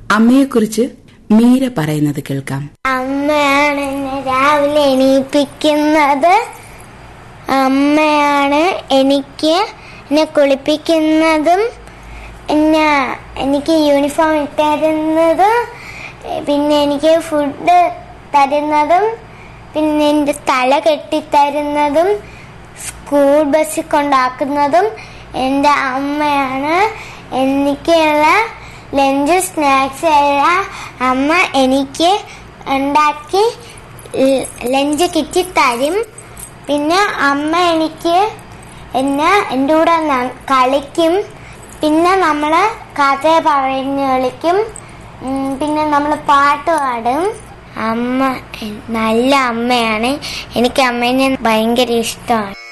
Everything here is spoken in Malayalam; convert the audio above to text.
അമ്മയെക്കുറിച്ച് മീര പറയുന്നത് കേൾക്കാം അമ്മയാണ് എന്നെ രാവിലെ എണീപ്പിക്കുന്നത് അമ്മയാണ് എനിക്ക് എന്നെ കുളിപ്പിക്കുന്നതും എന്നെ എനിക്ക് യൂണിഫോം ഇട്ടുതരുന്നതും പിന്നെ എനിക്ക് ഫുഡ് തരുന്നതും പിന്നെ എൻ്റെ തല കെട്ടിത്തരുന്നതും സ്കൂൾ ബസ്സിൽ കൊണ്ടാക്കുന്നതും എൻ്റെ അമ്മയാണ് എനിക്കുള്ള ലഞ്ച് സ്നാക്സ് എല്ലാം അമ്മ എനിക്ക് ഉണ്ടാക്കി ലഞ്ച് കിറ്റി തരും പിന്നെ അമ്മ എനിക്ക് എന്നെ എൻ്റെ കൂടെ ന- കളിക്കും പിന്നെ നമ്മൾ കഥ പറഞ്ഞ് കളിക്കും ഉം, പിന്നെ നമ്മൾ പാട്ട് പാടും അമ്മ നല്ല അമ്മയാണ് എനിക്ക് അമ്മേനെ ഭയങ്കര ഇഷ്ടമാണ്